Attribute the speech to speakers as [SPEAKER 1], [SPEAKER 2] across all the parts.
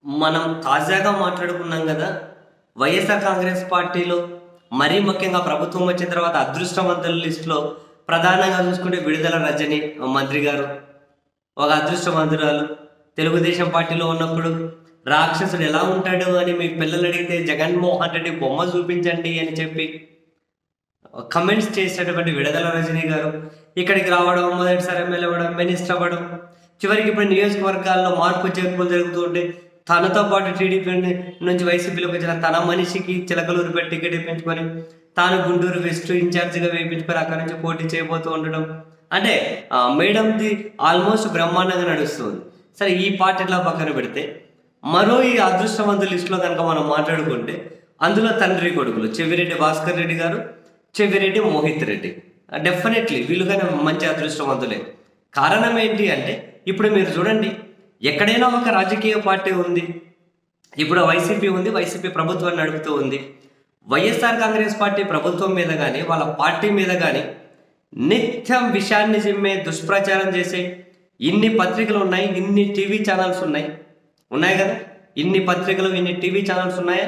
[SPEAKER 1] మనం తాజాగా మాట్లాడుకున్నాం కదా వైఎస్ఆర్ కాంగ్రెస్ పార్టీలో మరీ ముఖ్యంగా ప్రభుత్వం వచ్చిన తర్వాత అదృష్టవంతుల లిస్టులో ప్రధానంగా చూసుకుంటే విడుదల రజని మంత్రి గారు ఒక అదృష్టవంతురాలు తెలుగుదేశం పార్టీలో ఉన్నప్పుడు రాక్షసుడు ఎలా ఉంటాడు అని మీ పిల్లలు అడిగితే జగన్మోహన్ రెడ్డి బొమ్మ చూపించండి అని చెప్పి కమెంట్స్ చేసినటువంటి విడుదల రజనీ గారు ఇక్కడికి రావడం మొదటిసారి ఎమ్మెల్యే అవ్వడం మినిస్టర్ అవ్వడం చివరికి ఇప్పుడు నియోజకవర్గాల్లో మార్పు చేర్పులు జరుగుతుంటే తనతో పాటు టీడీపీ నుంచి వైసీపీలోకి వచ్చిన తన మనిషికి చిలకలూరు పెట్టి టికెట్ ఇప్పించుకొని తాను గుంటూరు వెస్ట్ ఇన్ఛార్జిగా వేయించుకొని అక్కడి నుంచి పోటీ చేయబోతూ ఉండడం అంటే ఆ, మేడంది ఆల్మోస్ట్ బ్రహ్మాండంగా నడుస్తుంది సరే ఈ పార్ట్ ఎట్లా పక్కన పెడితే మరో ఈ అదృష్టవంతుల లిస్టులో కనుక మనం మాట్లాడుకుంటే అందులో తండ్రి కొడుకులు చెవిరెడ్డి భాస్కర్ రెడ్డి గారు చెవిరెడ్డి మోహిత్ రెడ్డి డెఫినెట్లీ వీళ్ళు కానీ మంచి అదృష్టవంతులే కారణం ఏంటి అంటే ఇప్పుడు మీరు చూడండి ఎక్కడైనా ఒక రాజకీయ పార్టీ ఉంది ఇప్పుడు వైసీపీ ఉంది వైసీపీ ప్రభుత్వాన్ని నడుపుతూ ఉంది వైఎస్ఆర్ కాంగ్రెస్ పార్టీ ప్రభుత్వం మీద కానీ వాళ్ళ పార్టీ మీద కానీ నిత్యం విషయాన్ని జిమ్మే దుష్ప్రచారం చేసే ఇన్ని పత్రికలు ఉన్నాయి ఇన్ని టీవీ ఛానల్స్ ఉన్నాయి ఉన్నాయి కదా ఇన్ని పత్రికలు ఇన్ని టీవీ ఛానల్స్ ఉన్నాయా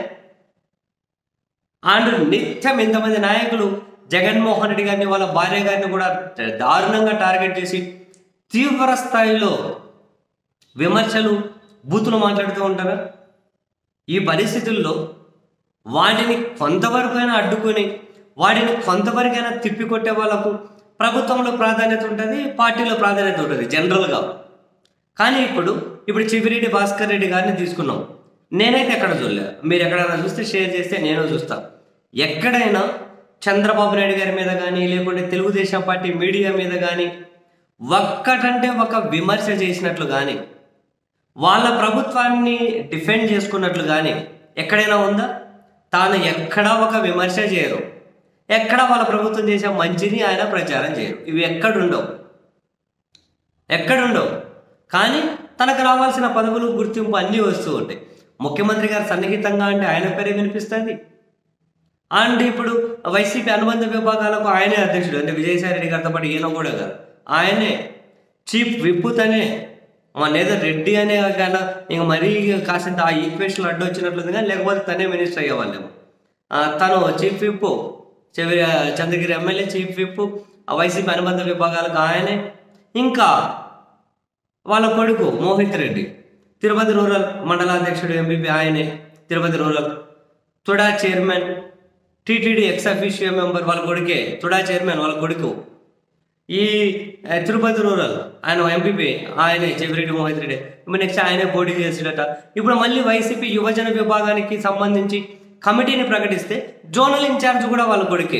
[SPEAKER 1] అండ్ నిత్యం ఎంతమంది నాయకులు జగన్మోహన్ రెడ్డి గారిని వాళ్ళ భార్య గారిని కూడా దారుణంగా టార్గెట్ చేసి తీవ్ర స్థాయిలో విమర్శలు బూతులు మాట్లాడుతూ ఉంటారా ఈ పరిస్థితుల్లో వాటిని కొంతవరకైనా అడ్డుకొని వాటిని కొంతవరకైనా తిప్పికొట్టే వాళ్ళకు ప్రభుత్వంలో ప్రాధాన్యత ఉంటుంది పార్టీలో ప్రాధాన్యత ఉంటుంది జనరల్గా కానీ ఇప్పుడు ఇప్పుడు చివిరెడ్డి భాస్కర్ రెడ్డి గారిని తీసుకున్నాం నేనైతే ఎక్కడ చూడలే మీరు ఎక్కడైనా చూస్తే షేర్ చేస్తే నేను చూస్తా ఎక్కడైనా చంద్రబాబు నాయుడు గారి మీద కానీ లేకుంటే తెలుగుదేశం పార్టీ మీడియా మీద కానీ ఒక్కటంటే ఒక విమర్శ చేసినట్లు కానీ వాళ్ళ ప్రభుత్వాన్ని డిఫెండ్ చేసుకున్నట్లు కానీ ఎక్కడైనా ఉందా తాను ఎక్కడా ఒక విమర్శ చేయరు ఎక్కడ వాళ్ళ ప్రభుత్వం చేసే మంచిని ఆయన ప్రచారం చేయరు ఇవి ఎక్కడుండవు ఎక్కడుండవు కానీ తనకు రావాల్సిన పదవులు గుర్తింపు అన్నీ వస్తూ ఉంటాయి ముఖ్యమంత్రి గారు సన్నిహితంగా అంటే ఆయన పేరే వినిపిస్తుంది అండ్ ఇప్పుడు వైసీపీ అనుబంధ విభాగాలకు ఆయనే అధ్యక్షుడు అంటే విజయసాయి రెడ్డి గారితో పాటు ఈయన కూడా కాదు ఆయనే చీఫ్ విప్ తనే మన ఏదో రెడ్డి అనే కానీ ఇంక మరీ కాసింత ఆ ఈక్వేషన్ అడ్డు వచ్చినట్లుంది కానీ లేకపోతే తనే మినిస్టర్ అయ్యేవాళ్ళేమో ఆ, తను chief whip Chevi Chandragiri MLA chief whip ఆ వైసీపీ అనుబంధ విభాగాలకు ఆయనే ఇంకా వాళ్ళ కొడుకు మోహిత్ రెడ్డి తిరుపతి రూరల్ మండలాధ్యక్షుడు ఎంపీపీ ఆయనే Tirupati rural TUDA chairman TTD ex officio member వాళ్ళ కొడుకే తుడా చైర్మన్ వాళ్ళ కొడుకు ఈ ఆ, తిరుపతి రూరల్ ఆయన ఎంపీపీ ఆయనే చెవిరెడ్డి మోహిత్ రెడ్డి ఇప్పుడు నెక్స్ట్ ఆయనే పోటీ చేసాడట ఇప్పుడు మళ్ళీ వైసీపీ యువజన విభాగానికి సంబంధించి కమిటీని ప్రకటిస్తే జోనల్ ఇన్ఛార్జ్ కూడా వాళ్ళ కొడుకే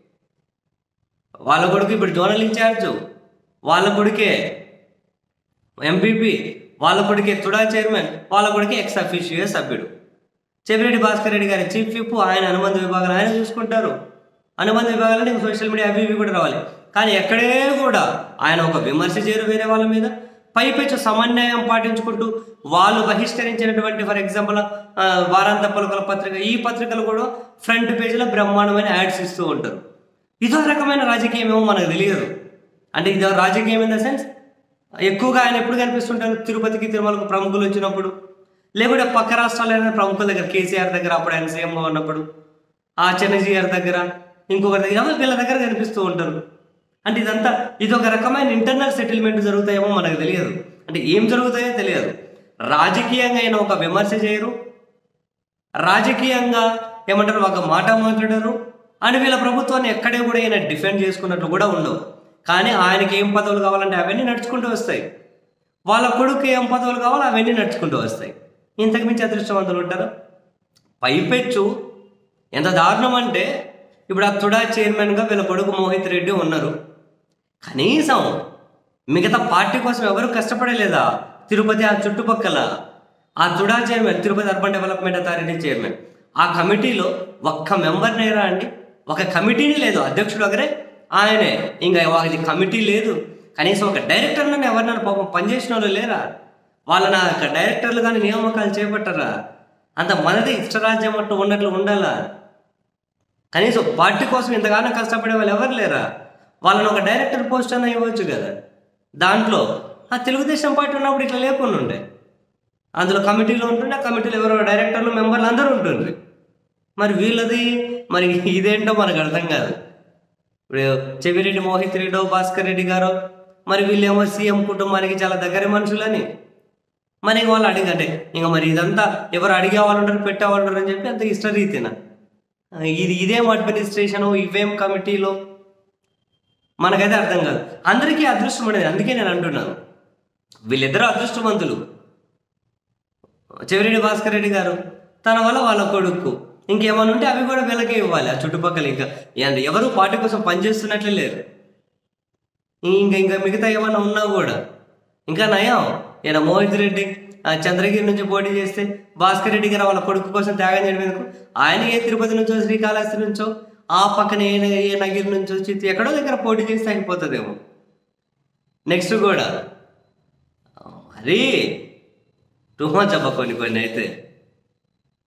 [SPEAKER 1] వాళ్ళ కొడుకు ఇప్పుడు జోనల్ ఇన్ఛార్జ్ వాళ్ళ కొడుకే ఎంపీపీ వాళ్ళ కొడుకే తుడా చైర్మన్ వాళ్ళ కొడుకే ఎక్స్ అఫీషియో సభ్యుడు చెవిరెడ్డి భాస్కర్ రెడ్డి గారి చీఫ్ విప్ ఆయన అనుబంధ విభాగాలు ఆయన చూసుకుంటారు అనుబంధ విభాగాలు నీకు సోషల్ మీడియా అవి ఇవి కూడా రావాలి కానీ ఎక్కడే కూడా ఆయన ఒక విమర్శ చేయరు వేరే వాళ్ళ మీద పైపెచ్చు సమన్వయం పాటించుకుంటూ వాళ్ళు బహిష్కరించినటువంటి ఫర్ ఎగ్జాంపుల్ వారాంత పలుకల పత్రిక ఈ పత్రికలు కూడా ఫ్రంట్ పేజీలో బ్రహ్మాండమైన యాడ్స్ ఇస్తూ ఉంటారు ఇదో రకమైన రాజకీయం ఏమో మనకు తెలియదు అంటే ఇదో రాజకీయం ఇన్ ద సెన్స్ ఎక్కువగా ఆయన ఎప్పుడు కనిపిస్తుంటారు తిరుపతికి తిరుమలకు ప్రముఖులు వచ్చినప్పుడు లేకుంటే పక్క రాష్ట్రాల ఏదైనా ప్రముఖుల దగ్గర కేసీఆర్ దగ్గర అప్పుడు ఆయన సీఎంగా ఉన్నప్పుడు ఆ చిన్నజీ గారి దగ్గర ఇంకొకరి దగ్గర ఎవరు వీళ్ళ దగ్గర కనిపిస్తూ ఉంటారు అంటే ఇదంతా ఇది ఒక రకమైన ఇంటర్నల్ సెటిల్మెంట్ జరుగుతాయేమో మనకు తెలియదు అంటే ఏం జరుగుతాయో తెలియదు రాజకీయంగా అయినా ఒక విమర్శ చేయరు రాజకీయంగా ఏమంటారు ఒక మాట మాట్లాడారు అని వీళ్ళ ప్రభుత్వాన్ని ఎక్కడే కూడా ఈయన డిఫెండ్ చేసుకున్నట్లు కూడా ఉండవు కానీ ఆయనకి ఏం పదవులు కావాలంటే అవన్నీ నడుచుకుంటూ వస్తాయి వాళ్ళ కొడుకు ఏం పదవులు కావాలో అవన్నీ నడుచుకుంటూ వస్తాయి ఇంతకు మించి అదృష్టవంతులు ఉంటారు పైపెచ్చు ఎంత దారుణం అంటే ఇప్పుడు ఆ తుడా చైర్మన్గా వీళ్ళ కొడుకు మోహిత్ రెడ్డి ఉన్నారు కనీసం మిగతా పార్టీ కోసం ఎవరు కష్టపడలేదా తిరుపతి ఆ చుట్టుపక్కల ఆ TUDA chairman Tirupati urban development authority chairman ఆ కమిటీలో ఒక్క మెంబర్ నేరా అండి ఒక కమిటీని లేదు అధ్యక్షుడు ఒకరే ఆయనే ఇంకా వాళ్ళది కమిటీ లేదు కనీసం ఒక డైరెక్టర్ నన్ను ఎవరినైనా పాపం పనిచేసిన వాళ్ళు లేరా వాళ్ళ ఒక డైరెక్టర్లు కానీ నియామకాలు చేపట్టరా అంత మనది ఇష్టరాజ్యం అంటూ ఉన్నట్లు ఉండాలా కనీసం పార్టీ కోసం ఇంతగానో కష్టపడే వాళ్ళు ఎవరు లేరా వాళ్ళని ఒక డైరెక్టర్ పోస్ట్ అన్న ఇవ్వచ్చు కదా దాంట్లో ఆ తెలుగుదేశం పార్టీ ఉన్నప్పుడు ఇట్లా లేకుండా ఉండే అందులో కమిటీలో ఉంటుండే ఆ కమిటీలో ఎవరో డైరెక్టర్లు మెంబర్లు అందరూ ఉంటుండ్రు మరి వీళ్ళది మరి ఇదేంటో మనకు అర్థం కాదు ఇప్పుడు చెవిరెడ్డి మోహిత్ రెడ్డో భాస్కర్ రెడ్డి గారో మరి వీళ్ళేమో సీఎం కుటుంబానికి చాలా దగ్గర మనుషులని మరి ఇంక వాళ్ళు అడిగంటే ఇంకా మరి ఇదంతా ఎవరు అడిగే వాళ్ళు ఉంటారు పెట్టే వాళ్ళు ఉంటారు అని చెప్పి అంత ఇష్టరీతిన ఇది ఇదేం అడ్మినిస్ట్రేషన్ ఇవేం కమిటీలో మనకైతే అర్థం కాదు అందరికీ అదృష్టం అనేది అందుకే నేను అంటున్నాను వీళ్ళిద్దరూ అదృష్టవంతులు చెవిరెడ్డి భాస్కర్ రెడ్డి గారు తన వల్ల వాళ్ళ కొడుకు ఇంకేమైనా ఉంటే అవి కూడా వీళ్ళకే ఇవ్వాలి ఆ చుట్టుపక్కల ఇంకా ఏంటి ఎవరు పార్టీ కోసం పనిచేస్తున్నట్లే లేరు ఇంకా ఇంకా మిగతా ఏమన్నా ఉన్నా కూడా ఇంకా నయం ఈయన మోహిత్ రెడ్డి ఆ చంద్రగిరి నుంచి పోటీ చేస్తే భాస్కర్ రెడ్డి గారు వాళ్ళ కొడుకు కోసం త్యాగం చేయడం ఎందుకు ఆయన ఏ తిరుపతి నుంచో శ్రీకాళహస్తి నుంచో ఆ పక్కన ఏ ఏ నగిరి నుంచో చిత్తి ఎక్కడో దగ్గర పోటీ చేస్తే అయిపోతుందేమో నెక్స్ట్ కూడా మరి టూ మచ్ అబ్బా కొన్ని కొన్ని అయితే